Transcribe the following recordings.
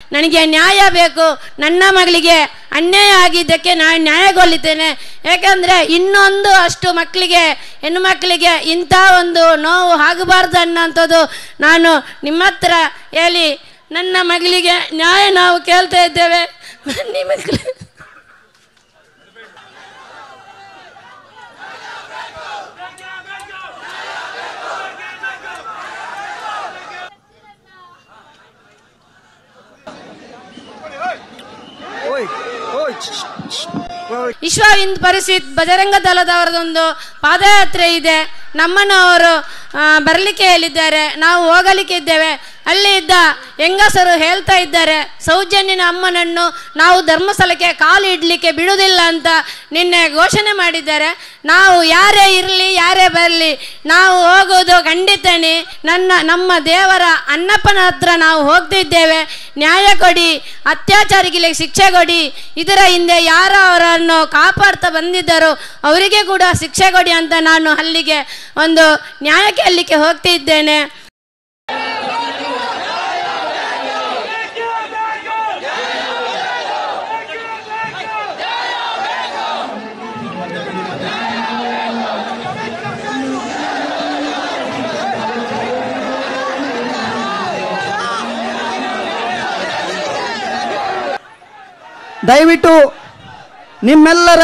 ನನಗೆ ನ್ಯಾಯ ಬೇಕು ನನ್ನ ಮಗಳಿಗೆ ಅನ್ಯಾಯ ಆಗಿದ್ದಕ್ಕೆ ನಾನು ನ್ಯಾಯಗೊಳ್ಳುತ್ತೇನೆ ಯಾಕಂದರೆ ಇನ್ನೊಂದು ಅಷ್ಟು ಮಕ್ಕಳಿಗೆ ಹೆಣ್ಣು ಮಕ್ಕಳಿಗೆ ಇಂಥ ಒಂದು ನೋವು ಆಗಬಾರ್ದು ಅನ್ನೋಂಥದ್ದು ನಾನು ನಿಮ್ಮ ಹತ್ರ ಹೇಳಿ ನನ್ನ ಮಗಳಿಗೆ ನ್ಯಾಯ ನಾವು ಕೇಳ್ತಾ ಇದ್ದೇವೆ ಬನ್ನಿ ಮಕ್ಕಳು ವಿಶ್ವ ಹಿಂದ್ ಪರಿಷತ್ ಬಜರಂಗ ದಳದವರದೊಂದು ಪಾದಯಾತ್ರೆ ಇದೆ ನಮ್ಮನ್ನು ಅವರು ಆ, ಬರಲಿಕ್ಕೆ ಹೇಳಿದ್ದಾರೆ ನಾವು ಹೋಗಲಿಕ್ಕೆ ಇದ್ದೇವೆ ಅಲ್ಲಿ ಇದ್ದ ಹೆಂಗಸರು ಹೇಳ್ತಾ ಇದ್ದಾರೆ ಸೌಜನ್ಯನ ಅಮ್ಮನನ್ನು ನಾವು ಧರ್ಮಸ್ಥಳಕ್ಕೆ ಕಾಲು ಇಡ್ಲಿಕ್ಕೆ ಬಿಡುವುದಿಲ್ಲ ಅಂತ ನಿನ್ನೆ ಘೋಷಣೆ ಮಾಡಿದ್ದಾರೆ ನಾವು ಯಾರೇ ಇರಲಿ ಯಾರೇ ಬರಲಿ ನಾವು ಹೋಗೋದು ಖಂಡಿತನೇ ನನ್ನ ನಮ್ಮ ದೇವರ ಅನ್ನಪ್ಪನ ಹತ್ರ ನಾವು ಹೋಗ್ತಿದ್ದೇವೆ ನ್ಯಾಯ ಕೊಡಿ ಅತ್ಯಾಚಾರಿಗಳಿಗೆ ಶಿಕ್ಷೆ ಕೊಡಿ ಇದರ ಹಿಂದೆ ಯಾರು ಅವರನ್ನು ಕಾಪಾಡ್ತಾ ಬಂದಿದ್ದರು ಅವರಿಗೆ ಕೂಡ ಶಿಕ್ಷೆ ಕೊಡಿ ಅಂತ ನಾನು ಅಲ್ಲಿಗೆ ಒಂದು ನ್ಯಾಯ ಕೇಳಲಿಕ್ಕೆ ಹೋಗ್ತಿದ್ದೇನೆ ದಯವಿಟ್ಟು ನಿಮ್ಮೆಲ್ಲರ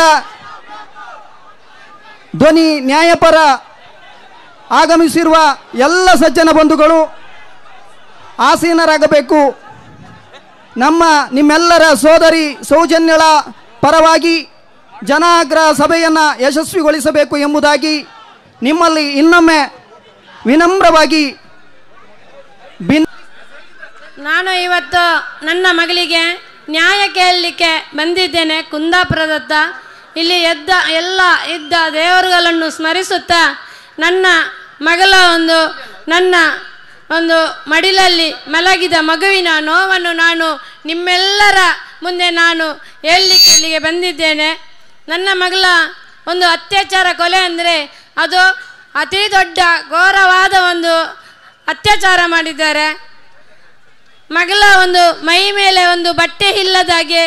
ಧ್ವನಿ ನ್ಯಾಯಪರ ಆಗಮಿಸಿರುವ ಎಲ್ಲ ಸಜ್ಜನ ಬಂಧುಗಳು ಆಸೀನರಾಗಬೇಕು ನಮ್ಮ ನಿಮ್ಮೆಲ್ಲರ ಸೋದರಿ ಸೌಜನ್ಯಳ ಪರವಾಗಿ ಜನಾಗ್ರಹ ಸಭೆಯನ್ನು ಯಶಸ್ವಿಗೊಳಿಸಬೇಕು ಎಂಬುದಾಗಿ ನಿಮ್ಮಲ್ಲಿ ಇನ್ನೊಮ್ಮೆ ವಿನಮ್ರವಾಗಿ ಭಿನ್ನ ನಾನು ಇವತ್ತು ನನ್ನ ಮಗಳಿಗೆ ನ್ಯಾಯ ಕೇಳಲಿಕ್ಕೆ ಬಂದಿದ್ದೇನೆ ಕುಂದಾಪುರದತ್ತ ಇಲ್ಲಿ ಎದ್ದ ಎಲ್ಲ ಇದ್ದ ದೇವರುಗಳನ್ನು ಸ್ಮರಿಸುತ್ತಾ ನನ್ನ ಮಗಳ ಒಂದು ನನ್ನ ಒಂದು ಮಡಿಲಲ್ಲಿ ಮಲಗಿದ ಮಗುವಿನ ನೋವನ್ನು ನಾನು ನಿಮ್ಮೆಲ್ಲರ ಮುಂದೆ ನಾನು ಹೇಳಲಿಕ್ಕೆ ಇಲ್ಲಿಗೆ ಬಂದಿದ್ದೇನೆ ನನ್ನ ಮಗಳ ಒಂದು ಅತ್ಯಾಚಾರ ಕೊಲೆ ಅಂದರೆ ಅದು ಅತಿ ದೊಡ್ಡ ಘೋರವಾದ ಒಂದು ಅತ್ಯಾಚಾರ ಮಾಡಿದ್ದಾರೆ ಮಗಳ ಒಂದು ಮೈ ಮೇಲೆ ಒಂದು ಬಟ್ಟೆ ಇಲ್ಲದಾಗೆ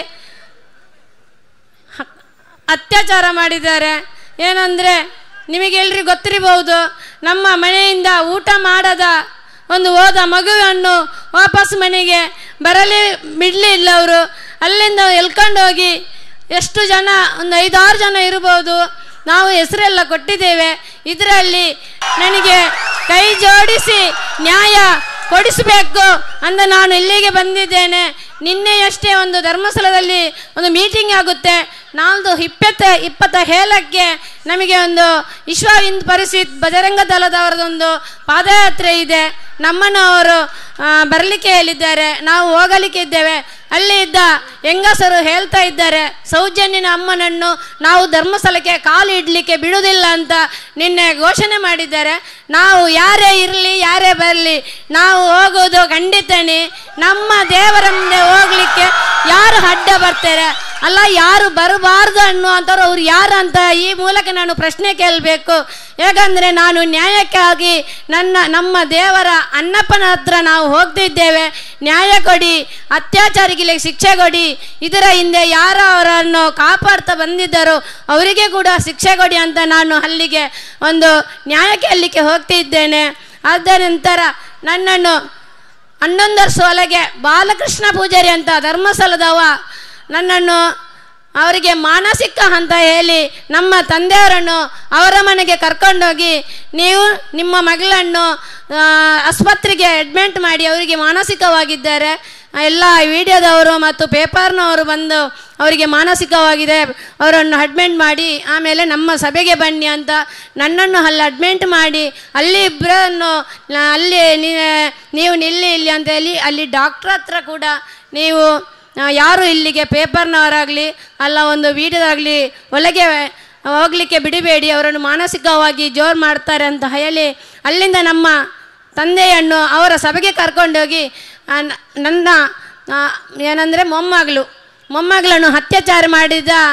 ಹ- ಅತ್ಯಾಚಾರ ಮಾಡಿದ್ದಾರೆ ಏನಂದರೆ ನಿಮಗೆಲ್ರಿಗೂ ಗೊತ್ತಿರಬಹುದು ನಮ್ಮ ಮನೆಯಿಂದ ಊಟ ಮಾಡದ ಒಂದು ಹೋದ ಮಗುವನ್ನು ವಾಪಸ್ ಮನೆಗೆ ಬರಲಿ ಬಿಡಲಿಲ್ಲ ಅವರು ಅಲ್ಲಿಂದ ಎಲ್ಕೊಂಡು ಹೋಗಿ ಎಷ್ಟು ಜನ ಒಂದು ಐದಾರು ಜನ ಇರ್ಬೋದು ನಾವು ಹೆಸರೆಲ್ಲ ಕೊಟ್ಟಿದ್ದೇವೆ ಇದರಲ್ಲಿ ನನಗೆ ಕೈ ಜೋಡಿಸಿ ನ್ಯಾಯ ಕೊಡಿಸಬೇಕು ಅಂತ ನಾನು ಇಲ್ಲಿಗೆ ಬಂದಿದ್ದೇನೆ ನಿನ್ನೆಯಷ್ಟೇ ಒಂದು ಧರ್ಮಸ್ಥಳದಲ್ಲಿ ಒಂದು ಮೀಟಿಂಗ್ ಆಗುತ್ತೆ ನಾಲ್ದು ಇಪ್ಪತ್ತ ಇಪ್ಪತ್ತ ಏಳಕ್ಕೆ ನಮಗೆ ಒಂದು ವಿಶ್ವ ಹಿಂದ್ ಪರಿಷತ್ ಬಜರಂಗ ದಳದವರದೊಂದು ಪಾದಯಾತ್ರೆ ಇದೆ ನಮ್ಮನ್ನು ಅವರು ಆ, ಬರಲಿಕ್ಕೆ ಹೇಳಿದ್ದಾರೆ ನಾವು ಹೋಗಲಿಕ್ಕೆ ಇದ್ದೇವೆ ಅಲ್ಲಿ ಇದ್ದ ಹೆಂಗಸರು ಹೇಳ್ತಾ ಇದ್ದಾರೆ ಸೌಜನ್ಯನ ಅಮ್ಮನನ್ನು ನಾವು ಧರ್ಮಸ್ಥಳಕ್ಕೆ ಕಾಲು ಇಡ್ಲಿಕ್ಕೆ ಬಿಡುವುದಿಲ್ಲ ಅಂತ ನಿನ್ನೆ ಘೋಷಣೆ ಮಾಡಿದ್ದಾರೆ ನಾವು ಯಾರೇ ಇರಲಿ ಯಾರೇ ಬರಲಿ ನಾವು ಹೋಗೋದು ಖಂಡಿತನೇ ನಮ್ಮ ದೇವರ ಮುಂದೆ ಹೋಗ್ಲಿಕ್ಕೆ ಯಾರು ಅಡ್ಡ ಬರ್ತಾರೆ ಅಲ್ಲ ಯಾರು ಬರಬಾರ್ದು ಅನ್ನುವಂಥವ್ರು ಅವ್ರು ಯಾರು ಅಂತ ಈ ಮೂಲಕ ನಾನು ಪ್ರಶ್ನೆ ಕೇಳಬೇಕು ಯಾಕಂದರೆ ನಾನು ನ್ಯಾಯಕ್ಕಾಗಿ ನನ್ನ ನಮ್ಮ ದೇವರ ಅನ್ನಪ್ಪನ ಹತ್ರ ನಾವು ಹೋಗ್ತಿದ್ದೇವೆ ನ್ಯಾಯ ಕೊಡಿ ಅತ್ಯಾಚಾರಿಗಳಿಗೆ ಶಿಕ್ಷೆ ಕೊಡಿ ಇದರ ಹಿಂದೆ ಯಾರು ಅವರನ್ನು ಕಾಪಾಡ್ತಾ ಬಂದಿದ್ದರು ಅವರಿಗೆ ಕೂಡ ಶಿಕ್ಷೆ ಕೊಡಿ ಅಂತ ನಾನು ಅಲ್ಲಿಗೆ ಒಂದು ನ್ಯಾಯ ಕೇಳಲಿಕ್ಕೆ ಹೋಗ್ತಿದ್ದೇನೆ ಆದ ನಂತರ ನನ್ನನ್ನು ಹನ್ನೊಂದು ವರ್ಷ ಒಳಗೆ ಬಾಲಕೃಷ್ಣ ಪೂಜಾರಿ ಅಂತ ಧರ್ಮಸ್ಥಳದವ ನನ್ನನ್ನು ಅವರಿಗೆ ಮಾನಸಿಕ ಅಂತ ಹೇಳಿ ನಮ್ಮ ತಂದೆಯವರನ್ನು ಅವರ ಮನೆಗೆ ಕರ್ಕೊಂಡೋಗಿ ನೀವು ನಿಮ್ಮ ಮಗಳನ್ನು ಆ, ಆಸ್ಪತ್ರೆಗೆ ಅಡ್ಮಿಟ್ ಮಾಡಿ ಅವರಿಗೆ ಮಾನಸಿಕವಾಗಿದ್ದಾರೆ ಎಲ್ಲ ವಿಡಿಯೋದವರು ಮತ್ತು ಪೇಪರ್ನವರು ಬಂದು ಅವರಿಗೆ ಮಾನಸಿಕವಾಗಿದೆ ಅವರನ್ನು ಅಡ್ಮಿಟ್ ಮಾಡಿ ಆಮೇಲೆ ನಮ್ಮ ಸಭೆಗೆ ಬನ್ನಿ ಅಂತ ನನ್ನನ್ನು ಅಲ್ಲಿ ಅಡ್ಮಿಟ್ ಮಾಡಿ ಅಲ್ಲಿ ಇಬ್ಬರನ್ನು ಅಲ್ಲಿ ನೀ- ನೀವು ನಿಲ್ಲಿ ಇಲ್ಲಿ ಅಂತ ಹೇಳಿ ಅಲ್ಲಿ ಡಾಕ್ಟ್ರ್ ಹತ್ರ ಕೂಡ ನೀವು ಆ, ಯಾರು ಇಲ್ಲಿಗೆ ಪೇಪರ್ನವರಾಗಲಿ ಅಲ್ಲ ಒಂದು ವಿಡಿಯೋದಾಗಲಿ ಒಳಗೆ ಹೋಗಲಿಕ್ಕೆ ಬಿಡಬೇಡಿ ಅವರನ್ನು ಮಾನಸಿಕವಾಗಿ ಜೋರು ಮಾಡ್ತಾರೆ ಅಂತ ಹೇಳಿ ಅಲ್ಲಿಂದ ನಮ್ಮ ತಂದೆಯನ್ನು ಅವರ ಸಭೆಗೆ ಕರ್ಕೊಂಡೋಗಿ ಆ, ನ- ನನ್ನ ಆ, ಏನಂದರೆ ಮೊಮ್ಮಗಳು ಮೊಮ್ಮಗಳನ್ನು ಅತ್ಯಾಚಾರ ಮಾಡಿದ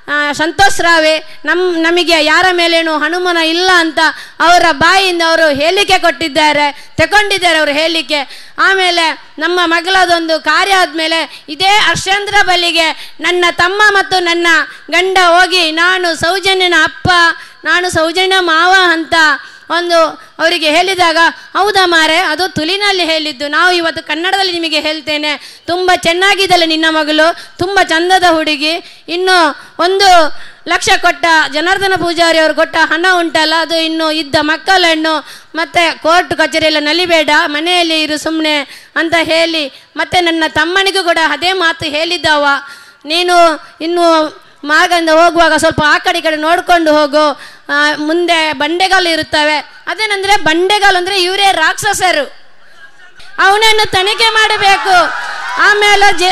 ಆ, ಸಂತೋಷ್ ರಾವೆ ನಮ್ ನಮಗೆ ಯಾರ ಮೇಲೇನು ಹನುಮಾನ ಇಲ್ಲ ಅಂತ ಅವರ ಬಾಯಿಯಿಂದ ಅವರು ಹೇಳಿಕೆ ಕೊಟ್ಟಿದ್ದಾರೆ ತಗೊಂಡಿದ್ದಾರೆ ಅವರು ಹೇಳಿಕೆ ಆಮೇಲೆ ನಮ್ಮ ಮಗಳದೊಂದು ಕಾರ್ಯ ಆದಮೇಲೆ ಇದೇ ಹರ್ಷೇಂದ್ರ ಬಲಿಗೆ ನನ್ನ ತಮ್ಮ ಮತ್ತು ನನ್ನ ಗಂಡ ಹೋಗಿ ನಾನು ಸೌಜನ್ಯನ ಅಪ್ಪ ನಾನು ಸೌಜನ್ಯ ಮಾವ ಅಂತ ಒಂದು ಅವರಿಗೆ ಹೇಳಿದಾಗ ಹೌದಾ ಮಾರೆ ಅದು ತುಲಿನಲ್ಲಿ ಹೇಳಿದ್ದು ನಾವು ಇವತ್ತು ಕನ್ನಡದಲ್ಲಿ ನಿಮಗೆ ಹೇಳ್ತೇನೆ ತುಂಬ ಚೆನ್ನಾಗಿದ್ದಲ್ಲ ನಿನ್ನ ಮಗಳು ತುಂಬ ಚಂದದ ಹುಡುಗಿ ಇನ್ನು ಒಂದು ಲಕ್ಷ ಕೊಟ್ಟ ಜನಾರ್ದನ ಪೂಜಾರಿ ಅವರು ಕೊಟ್ಟ ಹಣ ಉಂಟಲ್ಲ ಅದು ಇನ್ನು ಇದ್ದ ಮಕ್ಕಳನ್ನು ಮತ್ತೆ ಕೋರ್ಟ್ ಕಚೇರಿ ಎಲ್ಲ ನಲಿಬೇಡ ಮನೆಯಲ್ಲಿ ಇರು ಸುಮ್ಮನೆ ಅಂತ ಹೇಳಿ ಮತ್ತೆ ನನ್ನ ತಮ್ಮನಿಗೂ ಕೂಡ ಅದೇ ಮಾತು ಹೇಳಿದ್ದವ ನೀನು ಇನ್ನು ಮಾರ್ಗದಿಂದ ಹೋಗುವಾಗ ಸ್ವಲ್ಪ ಆ ಕಡೆ ಈ ಕಡೆ ನೋಡ್ಕೊಂಡು ಹೋಗು ಆ, ಮುಂದೆ ಬಂಡೆಗಾಲು ಇರುತ್ತವೆ ಅದೇನಂದ್ರೆ ಬಂಡೆಗಾಲು ಅಂದ್ರೆ ಇವರೇ ರಾಕ್ಷಸರು ಅವನನ್ನು ತನಿಖೆ ಮಾಡಬೇಕು ಆಮೇಲೆ ಜೆ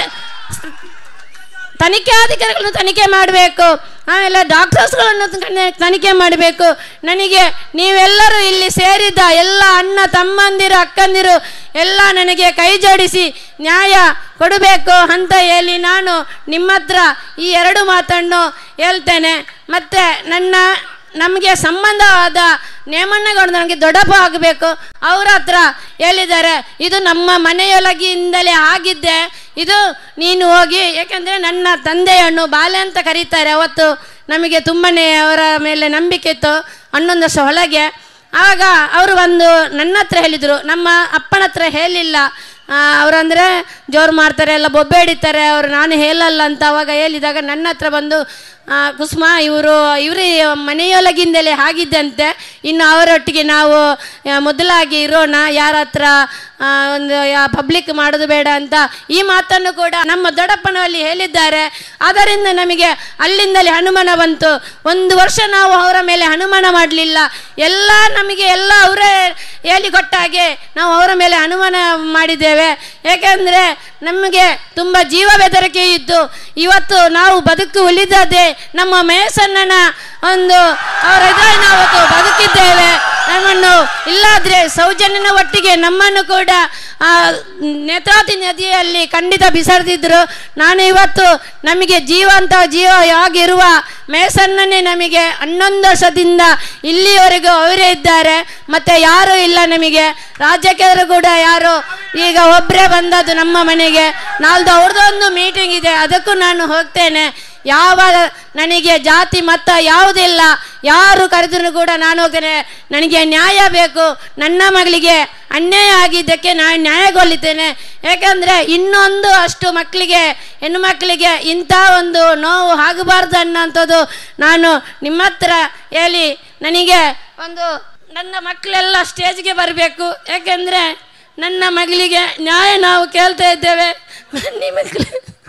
ತನಿಖಾಧಿಕಾರಿಗಳನ್ನು ತನಿಖೆ ಮಾಡಬೇಕು ಆಮೇಲೆ ಡಾಕ್ಟರ್ಸ್ಗಳನ್ನು ತನಿ- ತನಿಖೆ ಮಾಡಬೇಕು ನನಗೆ ನೀವೆಲ್ಲರೂ ಇಲ್ಲಿ ಸೇರಿದ್ದ ಎಲ್ಲ ಅಣ್ಣ ತಮ್ಮಂದಿರು ಅಕ್ಕಂದಿರು ಎಲ್ಲ ನನಗೆ ಕೈ ಜೋಡಿಸಿ ನ್ಯಾಯ ಕೊಡಬೇಕು ಅಂತ ಹೇಳಿ ನಾನು ನಿಮ್ಮ ಹತ್ರ ಈ ಎರಡು ಮಾತನ್ನು ಹೇಳ್ತೇನೆ ಮತ್ತು ನನ್ನ ನಮಗೆ ಸಂಬಂಧವಾದ ನೇಮಣ್ಣಗೌಡ ನನಗೆ ದೊಡ್ಡಪ್ಪ ಆಗಬೇಕು ಅವ್ರ ಹತ್ರ ಹೇಳಿದ್ದಾರೆ ಇದು ನಮ್ಮ ಮನೆಯೊಳಗಿಂದಲೇ ಆಗಿದ್ದೆ ಇದು ನೀನು ಹೋಗಿ ಯಾಕಂದರೆ ನನ್ನ ತಂದೆಯನ್ನು ಬಾಲೆ ಅಂತ ಕರೀತಾರೆ ಅವತ್ತು ನಮಗೆ ತುಂಬನೇ ಅವರ ಮೇಲೆ ನಂಬಿಕೆ ಇತ್ತು ಹನ್ನೊಂದು ವರ್ಷ ಒಳಗೆ ಆಗ ಅವರು ಒಂದು ನನ್ನ ಹತ್ರ ಹೇಳಿದರು ನಮ್ಮ ಅಪ್ಪನ ಹತ್ರ ಹೇಳಿಲ್ಲ ಅವರಂದರೆ ಜೋರು ಮಾಡ್ತಾರೆ ಎಲ್ಲ ಬೊಬ್ಬೆ ಹಿಡಿತಾರೆ ಅವರು ನಾನು ಹೇಳಲ್ಲ ಅಂತ ಅವಾಗ ಹೇಳಿದಾಗ ನನ್ನ ಹತ್ರ ಬಂದು ಆ, ಕುಸುಮ ಇವರು ಇವರು ಮನೆಯೊಳಗಿಂದಲೇ ಆಗಿದ್ದಂತೆ ಇನ್ನು ಅವರೊಟ್ಟಿಗೆ ನಾವು ಆ, ಮೊದಲಾಗಿ ಇರೋಣ ಯಾರ ಹತ್ರ ಆ, ಒಂದು ಪಬ್ಲಿಕ್ ಮಾಡೋದು ಬೇಡ ಅಂತ ಈ ಮಾತನ್ನು ಕೂಡ ನಮ್ಮ ದೊಡ್ಡಪ್ಪನಲ್ಲಿ ಹೇಳಿದ್ದಾರೆ ಆದ್ದರಿಂದ ನಮಗೆ ಅಲ್ಲಿಂದಲೇ ಹನುಮಾನ ಬಂತು ಒಂದು ವರ್ಷ ನಾವು ಅವರ ಮೇಲೆ ಹನುಮಾನ ಮಾಡಲಿಲ್ಲ ಎಲ್ಲ ನಮಗೆ ಎಲ್ಲ ಅವರೇ ಹೇಳಿಕೊಟ್ಟ ಹಾಗೆ ನಾವು ಅವರ ಮೇಲೆ ಹನುಮಾನ ಮಾಡಿದ್ದೇವೆ ಏಕೆಂದರೆ ನಮಗೆ ತುಂಬ ಜೀವ ಬೆದರಿಕೆ ಇತ್ತು ಇವತ್ತು ನಾವು ಬದುಕು ಉಳಿದದೆ ನಮ್ಮ ಮೇಸಣ್ಣನ ಒಂದು ಅವರ ಇದರಲ್ಲಿ ನಾವು ಇವತ್ತು ಬದುಕಿದ್ದೇವೆ ನಮ್ಮನ್ನು ಇಲ್ಲಾದ್ರೆ ಸೌಜನ್ಯನ ಒಟ್ಟಿಗೆ ನಮ್ಮನ್ನು ಕೂಡ ಆ, ನೇತ್ರಾವತಿ ನದಿಯಲ್ಲಿ ಖಂಡಿತ ಬಿಸರ್ದಿದ್ರು ನಾನು ಇವತ್ತು ನಮಗೆ ಜೀವಂತ ಜೀವ ಆಗಿರುವ ಮೇಸಣ್ಣನೇ ನಮಗೆ ಹನ್ನೊಂದು ವರ್ಷದಿಂದ ಇಲ್ಲಿಯವರೆಗೂ ಅವರೇ ಇದ್ದಾರೆ ಮತ್ತೆ ಯಾರೂ ಇಲ್ಲ ನಮಗೆ ರಾಜ್ಯಕ್ಕೆ ಕೂಡ ಯಾರು ಈಗ ಒಬ್ಬರೇ ಬಂದದ್ದು ನಮ್ಮ ಮನೆಗೆ ನಾಲ್ದು ಅವ್ರದ್ದೊಂದು ಮೀಟಿಂಗ್ ಇದೆ ಅದಕ್ಕೂ ನಾನು ಹೋಗ್ತೇನೆ ಯಾವ ನನಗೆ ಜಾತಿ ಮತ ಯಾವುದಿಲ್ಲ ಯಾರು ಕರೆದ್ರು ಕೂಡ ನಾನು ಹೋಗ್ತೇನೆ ನನಗೆ ನ್ಯಾಯ ಬೇಕು ನನ್ನ ಮಗಳಿಗೆ ಅನ್ಯಾಯ ಆಗಿದ್ದಕ್ಕೆ ನಾನು ನ್ಯಾಯಗೊಳ್ಳುತ್ತೇನೆ ಯಾಕಂದರೆ ಇನ್ನೊಂದು ಅಷ್ಟು ಮಕ್ಕಳಿಗೆ ಹೆಣ್ಣು ಮಕ್ಕಳಿಗೆ ಇಂಥ ಒಂದು ನೋವು ಆಗಬಾರ್ದು ಅನ್ನೋಂಥದ್ದು ನಾನು ನಿಮ್ಮ ಹತ್ರ ಹೇಳಿ ನನಗೆ ಒಂದು ನನ್ನ ಮಕ್ಕಳೆಲ್ಲ ಸ್ಟೇಜ್ಗೆ ಬರಬೇಕು ಯಾಕೆಂದರೆ ನನ್ನ ಮಗಳಿಗೆ ನ್ಯಾಯ ನಾವು ಕೇಳ್ತಾ ಇದ್ದೇವೆ ಬನ್ನಿ ಮಕ್ಕಳು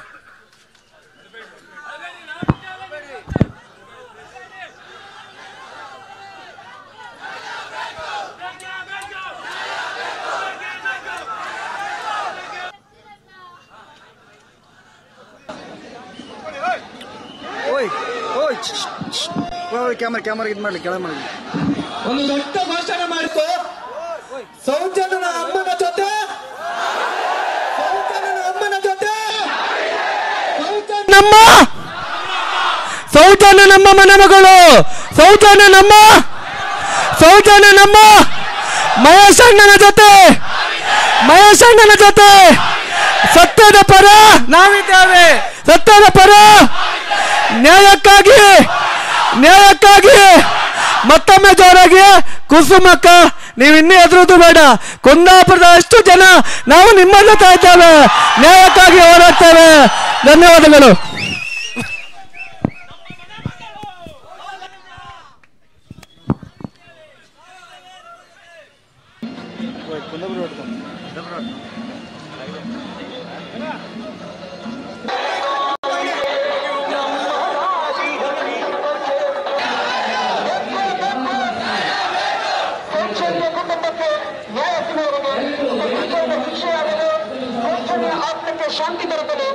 ಓಯ್ ಓಯ್ ಕ್ಯಾಮರಾ ಕ್ಯಾಮರಾ ಇದು ಮಾಡಲಿ ಕೆಳಗೆ ಮಾಡಲಿ ಒಂದು ದೊಡ್ಡ ಭಾಷಣ ಮಾಡಿತು ಸೌಜನ್ಯನ ಅಮ್ಮನ ಜೊತೆ ಸೌಜನ್ಯನ ಅಮ್ಮನ ಜೊತೆ ಸೌಜನ್ಯ ನಮ್ಮ ಸೌಜನ್ಯ ನಮ್ಮ ಮನೆ ಮಗಳು ಸೌಜನ್ಯ ನಮ್ಮ ಸೌಜನ್ಯ ನಮ್ಮ ಮಹೇಶಣ್ಣನ ಜೊತೆ ಮಹೇಶಣ್ಣನ ಜೊತೆ ಸತ್ಯದ ಪರ ನಾವಿದ್ದೇವೆ ಸತ್ಯದ ಪರ ನ್ಯಾಯಕ್ಕಾಗಿ ನ್ಯಾಯಕ್ಕಾಗಿ ಮತ್ತೊಮ್ಮೆ ಜೋರಾಗಿ ಕುಸುಮಕ್ಕ ನೀವು ಇನ್ನೂ ಎದುರುದು ಬೇಡ ಕುಂದಾಪುರದ ಅಷ್ಟು ಜನ ನಾವು ನಿಮ್ಮ ಜೊತೆ ಇದ್ದೇವೆ ನ್ಯಾಯಕ್ಕಾಗಿ ಹೋರಾಡ್ತೇವೆ ಧನ್ಯವಾದಗಳು ಶೈಕ್ಷಣಿಕ ಕುಟುಂಬಕ್ಕೆ ನ್ಯಾಯ ಸಿಗುವವರೆಗೆ ಶಿಕ್ಷಣದ ಶಿಕ್ಷೆಯಾಗಲು ಶೈಕ್ಷಣಿಕ ಆತ್ಮಕ್ಕೆ ಶಾಂತಿ ದೊರಕಲು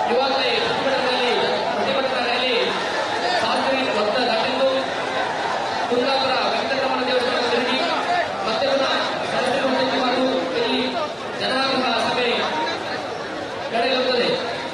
ಇವಾಗಲೇ ಪ್ರತಿಭಟನೆಯಲ್ಲಿ ಪ್ರತಿಭಟನಾ ರ್ಯಾಲಿ ಶಾಸ್ತ್ರಿ ವೃತ್ತ ದಾಟಿದ್ದು ಕುಂದಾಪುರ ವೆಂಕಟರಮಣ ದೇವಸ್ಥಾನ ತಿರುಗಿ ಮತ್ತೆ ಪುನಃ ಶಾಸ್ತ್ರಿ ವೃತ್ತಕ್ಕೆ ಬಂದು ಇಲ್ಲಿ ಜನಾಂಗ ಸಭೆ ನಡೆಯುತ್ತದೆ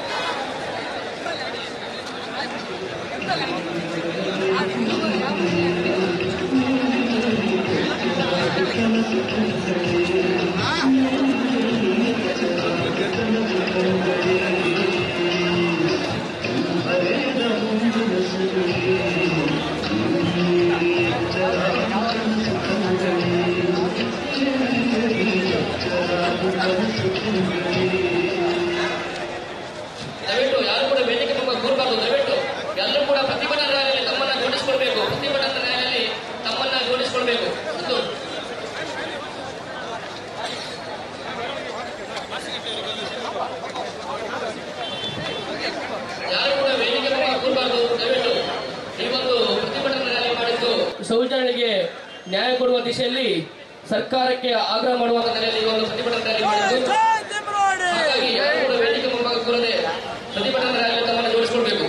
ದಯವಿಟ್ಟು ಯಾರು ಕೂಡ ವೇದಿಕೆ ತುಂಬ ಕೂರಬಾರ್ದು ದಯವಿಟ್ಟು ಎಲ್ಲರೂ ಕೂಡ ಪ್ರತಿಭಟನಾ ರ್ಯಾಲಿಯಲ್ಲಿ ತಮ್ಮನ್ನ ಜೋಡಿಸಿಕೊಳ್ಬೇಕು ಪ್ರತಿಭಟನಾ ರ್ಯಾಲಿಯಲ್ಲಿ ತಮ್ಮನ್ನ ಜೋಡಿಸಿಕೊಳ್ಬೇಕು ಒಂದು ಯಾರು ಕೂಡ ವೇದಿಕೆ ತುಂಬ ಕೂರಬಾರ್ದು ದಯವಿಟ್ಟು ಈ ಒಂದು ಪ್ರತಿಭಟನಾ ರ್ಯಾಲಿ ಮಾಡಿದ್ದು ಶೌಚಾಲಯಗಳಿಗೆ ನ್ಯಾಯ ಕೊಡುವ ದಿಶೆಯಲ್ಲಿ ಸರ್ಕಾರಕ್ಕೆ ಆಗ್ರಹ ಮಾಡುವ ನೆಲೆಯಲ್ಲಿ ಈ ಒಂದು ಪ್ರತಿಭಟನಾ ರ್ಯಾಲಿ ಮಾಡಿದ್ದು ಹಾಗಾಗಿ ಯಾರು ಕೂಡ ವೇದಿಕೆ ಮುಂಭಾಗ ಕೂರದೆ ಪ್ರತಿಭಟನಾ ರ್ಯಾಲಿ ತಮ್ಮನ್ನು ಜೋಡಿಸಿಕೊಳ್ಬೇಕು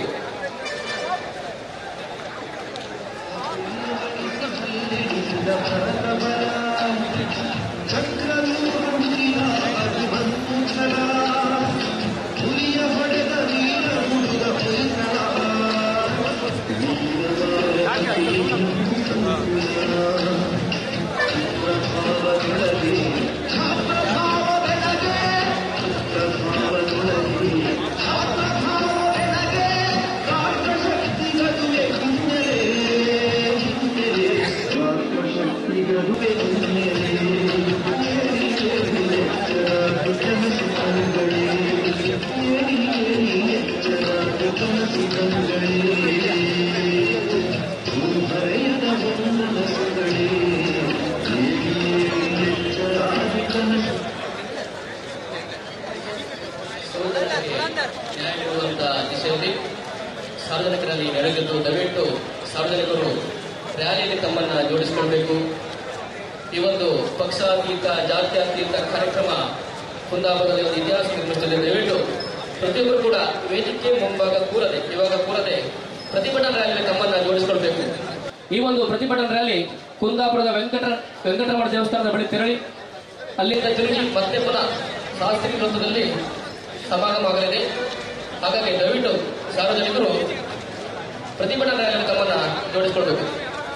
ನ್ಯಾಯ ನೀಡುವಂತ ದಿಶೆಯಲ್ಲಿ ಸಾರ್ವಜನಿಕರಲ್ಲಿ ನಡೆದಿದ್ದು ದಯವಿಟ್ಟು ಸಾರ್ವಜನಿಕರು ರ್ಯಾಲಿಯಲ್ಲಿ ತಮ್ಮನ್ನ ಜೋಡಿಸಿಕೊಳ್ಬೇಕು ಈ ಒಂದು ಪಕ್ಷಾತೀತ ಜಾತ್ಯತೀತ ಕಾರ್ಯಕ್ರಮ ಕುಂದಾಪುರದಲ್ಲಿ ಒಂದು ಇತಿಹಾಸ ನಿರ್ಮಿಸುತ್ತದೆ ದಯವಿಟ್ಟು ಪ್ರತಿಯೊಬ್ಬರು ಕೂಡ ವೇದಿಕೆ ಮುಂಭಾಗ ಕೂರದೆ ಇವಾಗ ಕೂರದೆ ಪ್ರತಿಭಟನಾ ರ್ಯಾಲಿಯಲ್ಲಿ ತಮ್ಮನ್ನ ಜೋಡಿಸಿಕೊಳ್ಬೇಕು ಈ ಒಂದು ಪ್ರತಿಭಟನಾ ರ್ಯಾಲಿ ಕುಂದಾಪುರದ ವೆಂಕಟ ವೆಂಕಟರಮಣ ದೇವಸ್ಥಾನದ ಬಳಿ ತೆರಳಿ ಅಲ್ಲಿಂದ ತಿರುಗಿ ಮತ್ತೆ ಪುನಃ ಶಾಸ್ತ್ರಿ ವೃತ್ತದಲ್ಲಿ ಸಮಾಗಮವಾಗಲಿದೆ ಹಾಗಾಗಿ ದಯವಿಟ್ಟು ಸಾರ್ವಜನಿಕರು ಪ್ರತಿಭಟನಾ ರ್ಯಾಲಿಯಲ್ಲಿ ತಮ್ಮನ್ನ ಜೋಡಿಸಿಕೊಳ್ಬೇಕು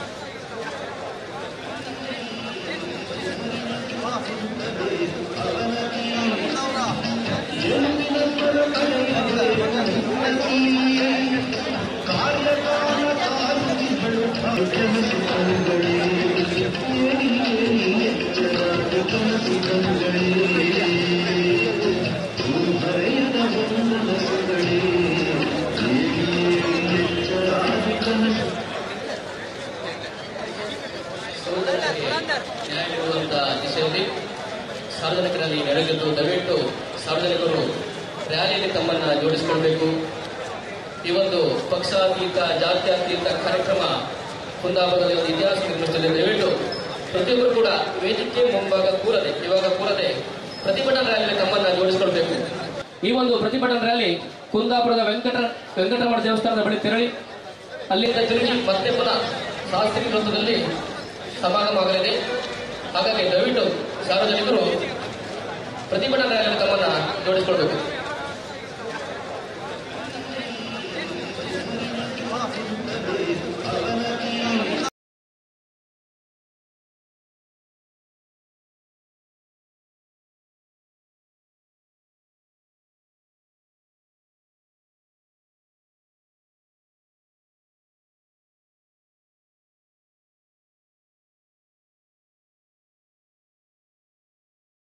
ನ್ಯಾಯ ನೀಡುವಂತ ದಿಶೆಯಲ್ಲಿ ಸಾರ್ವಜನಿಕರಲ್ಲಿ ನಡೆದಿದ್ದು ದಯವಿಟ್ಟು ಸಾರ್ವಜನಿಕರು ರ್ಯಾಲಿಯಲ್ಲಿ ತಮ್ಮನ್ನ ಜೋಡಿಸಿಕೊಳ್ಬೇಕು ಈ ಒಂದು ಪಕ್ಷಾತೀತ ಜಾತ್ಯತೀತ ಕಾರ್ಯಕ್ರಮ ಕುಂದಾಪುರದಲ್ಲಿ ಒಂದು ಇತಿಹಾಸ ನಿರ್ಮಿಸುತ್ತದೆ ದಯವಿಟ್ಟು ಪ್ರತಿಯೊಬ್ಬರು ಕೂಡ ವೇದಿಕೆ ಮುಂಭಾಗ ಕೂರದೆ ಇವಾಗ ಕೂರದೆ ಪ್ರತಿಭಟನಾ ರ್ಯಾಲಿಯಲ್ಲಿ ತಮ್ಮನ್ನ ಜೋಡಿಸಿಕೊಳ್ಬೇಕು ಈ ಒಂದು ಪ್ರತಿಭಟನಾ ರ್ಯಾಲಿ ಕುಂದಾಪುರದ ವೆಂಕಟ ವೆಂಕಟರಮಣ ದೇವಸ್ಥಾನದ ಬಳಿ ತೆರಳಿ ಅಲ್ಲಿಂದ ತಿರುಗಿ ಮತ್ತೆ ಪುನಃ ಶಾಸ್ತ್ರಿ ವೃತ್ತದಲ್ಲಿ ಸಮಾಗಮವಾಗಲಿದೆ ಹಾಗಾಗಿ ದಯವಿಟ್ಟು ಸಾರ್ವಜನಿಕರು ಪ್ರತಿಭಟನಾ ರ್ಯಾಲಿಯಲ್ಲಿ ತಮ್ಮನ್ನ ಜೋಡಿಸಿಕೊಳ್ಬೇಕು